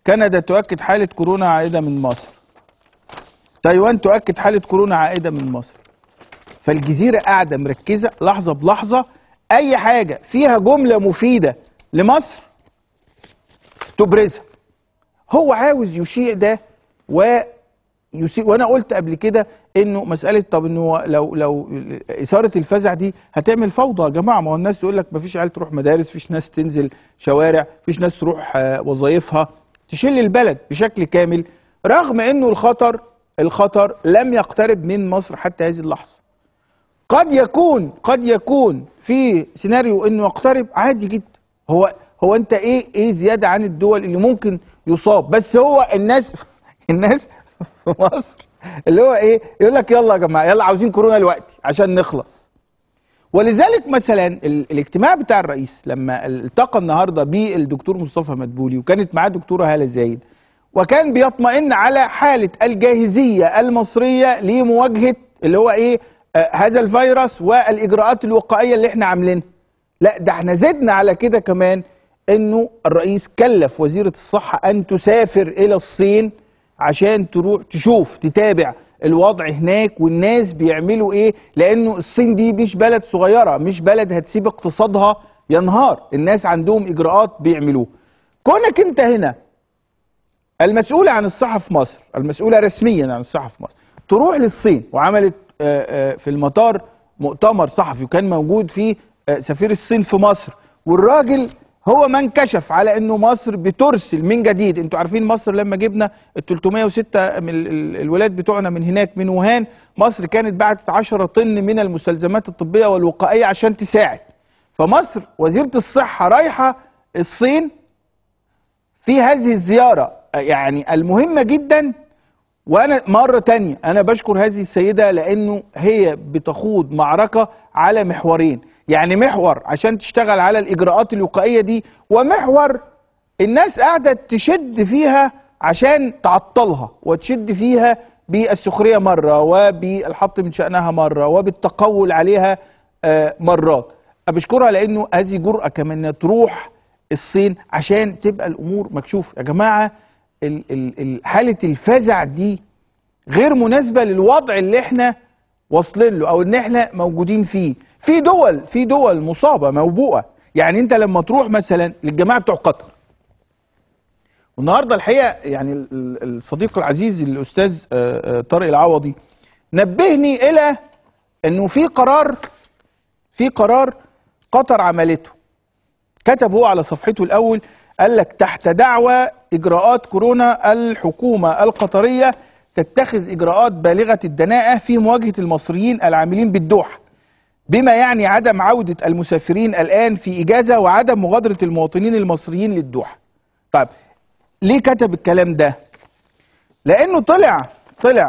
كندا تؤكد حالة كورونا عائدة من مصر تايوان تؤكد حالة كورونا عائدة من مصر فالجزيرة قاعدة مركزة لحظة بلحظة أي حاجة فيها جملة مفيدة لمصر تبرزها هو عاوز يشيع ده و يسيء وانا قلت قبل كده انه مساله طب انه لو لو اثاره الفزع دي هتعمل فوضى يا جماعه ما هو الناس تقول لك ما فيش عيال تروح مدارس فيش ناس تنزل شوارع فيش ناس تروح آه، وظايفها تشيل البلد بشكل كامل رغم انه الخطر الخطر لم يقترب من مصر حتى هذه اللحظه قد يكون قد يكون في سيناريو انه يقترب عادي جدا هو هو انت ايه ايه زياده عن الدول اللي ممكن يصاب بس هو الناس الناس في مصر اللي هو ايه يقول لك يلا يا جماعه يلا عاوزين كورونا دلوقتي عشان نخلص ولذلك مثلا ال- الاجتماع بتاع الرئيس لما التقى النهارده بالدكتور مصطفى مدبولي وكانت معاه دكتوره هاله زايد وكان بيطمئن على حاله الجاهزيه المصريه لمواجهه اللي هو ايه آه هذا الفيروس والاجراءات الوقائيه اللي احنا عاملينها لا ده احنا زدنا على كده كمان انه الرئيس كلف وزيره الصحه ان تسافر الى الصين عشان تروح تشوف تتابع الوضع هناك والناس بيعملوا ايه لانه الصين دي مش بلد صغيره مش بلد هتسيب اقتصادها ينهار الناس عندهم اجراءات بيعملوها كونك انت هنا المسؤولة عن الصحة في مصر المسؤولة رسميا عن الصحة في مصر تروح للصين وعملت آه، آه، في المطار مؤتمر صحفي وكان موجود فيه آه، سفير الصين في مصر والراجل هو من كشف على انه مصر بترسل من جديد انتوا عارفين مصر لما جبنا ال 306 من ال- ال- الولاد بتوعنا من هناك من وهان مصر كانت بعتت 10 طن من المستلزمات الطبية والوقائية عشان تساعد فمصر وزيرة الصحة رايحة الصين في هذه الزيارة يعني المهمة جدا وانا مرة تانية انا بشكر هذه السيدة لانه هي بتخوض معركة على محورين يعني محور عشان تشتغل على الاجراءات الوقائية دي ومحور الناس قاعدة تشد فيها عشان تعطلها وتشد فيها بالسخرية مرة وبالحط من شأنها مرة وبالتقول عليها آه، مرات بشكرها لانه هذه جرأة كمان إنها تروح الصين عشان تبقى الامور مكشوفه يا جماعه ال- ال- ال- حاله الفزع دي غير مناسبه للوضع اللي احنا واصلين له او ان احنا موجودين فيه في دول في دول مصابه موبوءه يعني انت لما تروح مثلا للجماعه بتوع قطر والنهارده الحقيقه يعني ال- ال- الصديق العزيز الاستاذ آه، آه، طارق العوضي نبهني الى انه في قرار في قرار قطر عملته كتب هو على صفحته الاول قال لك تحت دعوى اجراءات كورونا الحكومه القطريه تتخذ اجراءات بالغه الدناءه في مواجهه المصريين العاملين بالدوحه بما يعني عدم عوده المسافرين الان في اجازه وعدم مغادره المواطنين المصريين للدوحه. طيب ليه كتب الكلام ده؟ لانه طلع طلع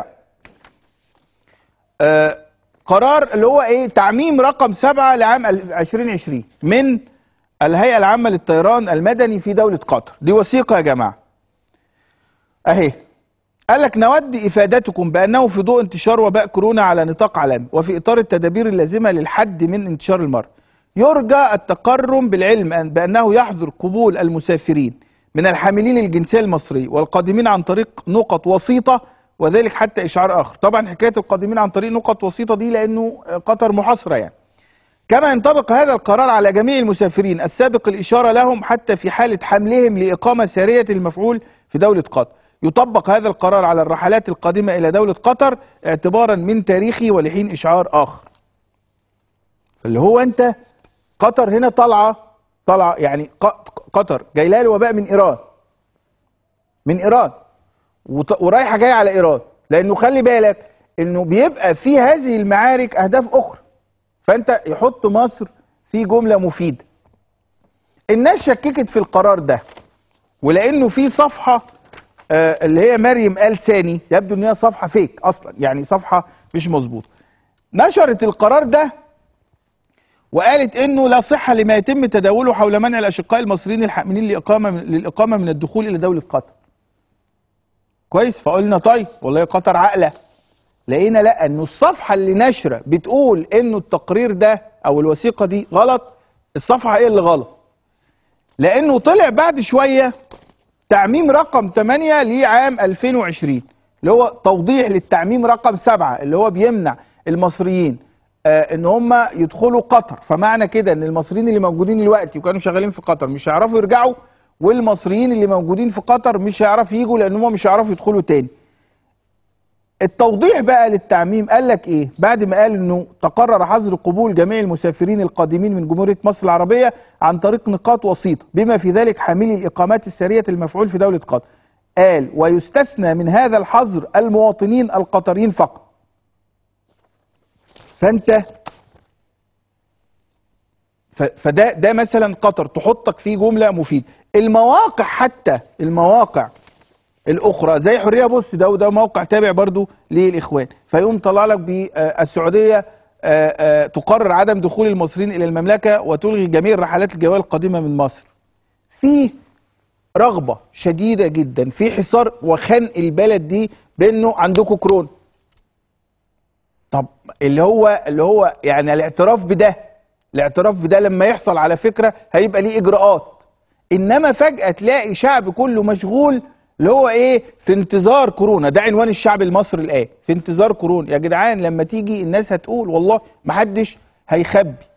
آه قرار اللي هو ايه تعميم رقم سبعة لعام 2020 من الهيئة العامة للطيران المدني في دولة قطر دي وثيقة يا جماعة اهي قال لك نود افادتكم بانه في ضوء انتشار وباء كورونا على نطاق عالمي وفي اطار التدابير اللازمه للحد من انتشار المرض يرجى التقرم بالعلم أن بانه يحظر قبول المسافرين من الحاملين الجنسيه المصريه والقادمين عن طريق نقط وسيطه وذلك حتى اشعار اخر طبعا حكايه القادمين عن طريق نقط وسيطه دي لانه قطر محاصره يعني كما ينطبق هذا القرار على جميع المسافرين السابق الإشارة لهم حتى في حالة حملهم لإقامة سارية المفعول في دولة قطر يطبق هذا القرار على الرحلات القادمة إلى دولة قطر اعتبارا من تاريخه ولحين إشعار آخر اللي هو أنت قطر هنا طالعة طالعة يعني ق- قطر جاي لها الوباء من إيران من إيران وط- ورايحة جاية على إيران لأنه خلي بالك إنه بيبقى في هذه المعارك أهداف أخرى فانت يحط مصر في جمله مفيده الناس شككت في القرار ده ولانه في صفحه آه، اللي هي مريم ال ثاني يبدو ان هي صفحه فيك اصلا يعني صفحه مش مظبوطه نشرت القرار ده وقالت انه لا صحه لما يتم تداوله حول منع الاشقاء المصريين الحاملين لاقامه للاقامه من الدخول الى دوله قطر كويس فقلنا طيب والله قطر عاقله لقينا لا انه الصفحه اللي ناشره بتقول انه التقرير ده او الوثيقه دي غلط الصفحه هي اللي غلط لانه طلع بعد شويه تعميم رقم 8 لعام 2020 اللي هو توضيح للتعميم رقم 7 اللي هو بيمنع المصريين آه ان هم يدخلوا قطر فمعنى كده ان المصريين اللي موجودين دلوقتي وكانوا شغالين في قطر مش هيعرفوا يرجعوا والمصريين اللي موجودين في قطر مش هيعرفوا يجوا لان هم مش هيعرفوا يدخلوا تاني التوضيح بقى للتعميم قال لك ايه بعد ما قال انه تقرر حظر قبول جميع المسافرين القادمين من جمهوريه مصر العربيه عن طريق نقاط وسيطه بما في ذلك حاملي الاقامات الساريه المفعول في دوله قطر قال ويستثنى من هذا الحظر المواطنين القطريين فقط فانت ف- فده ده مثلا قطر تحطك فيه جمله مفيده المواقع حتى المواقع الاخرى زي حريه بص ده وده موقع تابع برضو للاخوان فيقوم طلع لك بالسعوديه تقرر عدم دخول المصريين الى المملكه وتلغي جميع الرحلات الجويه القادمه من مصر في رغبه شديده جدا في حصار وخنق البلد دي بانه عندكم كورونا طب اللي هو اللي هو يعني الاعتراف بده الاعتراف بده لما يحصل على فكره هيبقى ليه اجراءات انما فجاه تلاقي شعب كله مشغول اللي هو ايه في انتظار كورونا ده عنوان الشعب المصري الان في انتظار كورونا يا جدعان لما تيجي الناس هتقول والله محدش هيخبي